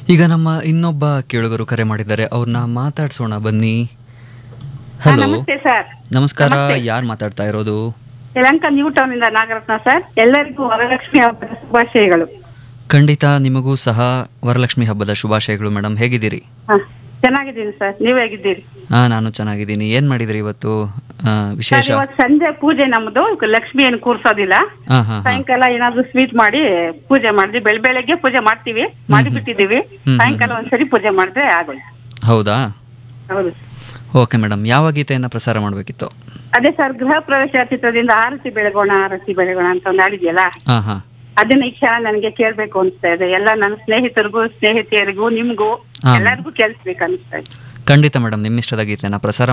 ಈಗ ನಮ್ಮ ಇನ್ನೊಬ್ಬ ಕೇಳುಗರು ಕರೆ ಮಾಡಿದ್ದಾರೆ ಅವ್ರನ್ನ ಮಾತಾಡ್ಸೋಣ ಬನ್ನಿ ಹಾ, ಹಲೋ ನಮಸ್ತೆ ಸರ್ ನಮಸ್ಕಾರ ನಮಸ್ತೆ. ಯಾರು ಮಾತಾಡ್ತಾ ಇರೋದು ಯಲಂಕ ನ್ಯೂ ಟೌನ್ ಇಂದ ನಾಗರತ್ನ ಸರ್ ಎಲ್ಲರಿಗೂ ವರಲಕ್ಷ್ಮಿ ಹಬ್ಬದ ಶುಭಾಶಯಗಳು ಖಂಡಿತ ನಿಮಗೂ ಸಹ ವರಲಕ್ಷ್ಮಿ ಹಬ್ಬದ ಶುಭಾಶಯಗಳು ಮೇಡಮ್ ಹೇಗಿದ್ದೀರಿ ಹಾ, ಚೆನ್ನಾಗಿದ್ದೀನಿ ಸರ್ ನೀವು ಹೇಗಿದ್ದೀರಿ ಹಾ ನಾನು ಚೆನ್ನಾಗಿದ್ದೀನಿ ಏನ್ ಮಾಡಿದ್ರಿ ಇವತ್ತು ಆ, ಸರ್ ವಿಶೇಷ ಇವತ್ತು ಸಂಜೆ ಪೂಜೆ ನಮ್ದು ಲಕ್ಷ್ಮಿ ಏನು ಕೂರ್ಸೋದಿಲ್ಲ ಹಾ ಹಾ ಹಾ ಸಾಯಂಕಾಲ ಏನಾದ್ರು ಸ್ವೀಟ್ ಮಾಡಿ ಪೂಜೆ ಮಾಡಿದ್ವಿ ಬೆಳ ಬೆಳಗ್ಗೆ ಪೂಜೆ ಮಾಡ್ತೀವಿ ಮಾಡಿ ಬಿಟ್ಟಿದೀವಿ ಹ್ಮ್. ಸಾಯಂಕಾಲ ಒಂದ್ಸರಿ ಪೂಜೆ ಮಾಡಿದ್ರೆ ಆಗೋಯ್ತು ಹೌದಾ ಹೌದು ಓಕೆ ಮೇಡಮ್ ಯಾವ ಗೀತೆಯನ್ನ ಪ್ರಸಾರ ಮಾಡಬೇಕಿತ್ತು ಅದೇ ಸರ್ ಗೃಹ ಪ್ರವೇಶ ಚಿತ್ರದಿಂದ ಆರತಿ ಬೆಳಗೋಣ ಆರತಿ ಬೆಳಗೋಣ ಅಂತ ಒಂದು ಹಾಡಿದ್ಯಲ್ಲ ಹಾ ಹಾ ಅದನ್ನ ಈ ಕ್ಷಣ ನನಗೆ ಕೇಳ್ಬೇಕು ಅನ್ಸ್ತಾ ಇದೆ ಎಲ್ಲ ನನ್ನ ಸ್ನೇಹಿತರಿಗೂ ಸ್ನೇಹಿತೆಯರಿಗೂ ನಿಮ್ಗೂ ಹಾ. ಎಲ್ಲರಿಗೂ ಕೇಳಿಸ್ಬೇಕು ಅನಿಸ್ತಾ ಇದೆ ಖಂಡಿತ ಮೇಡಮ್ ನಿಮ್ಮಿಷ್ಟದ ಗೀತೆಯನ್ನ ಪ್ರಸಾರ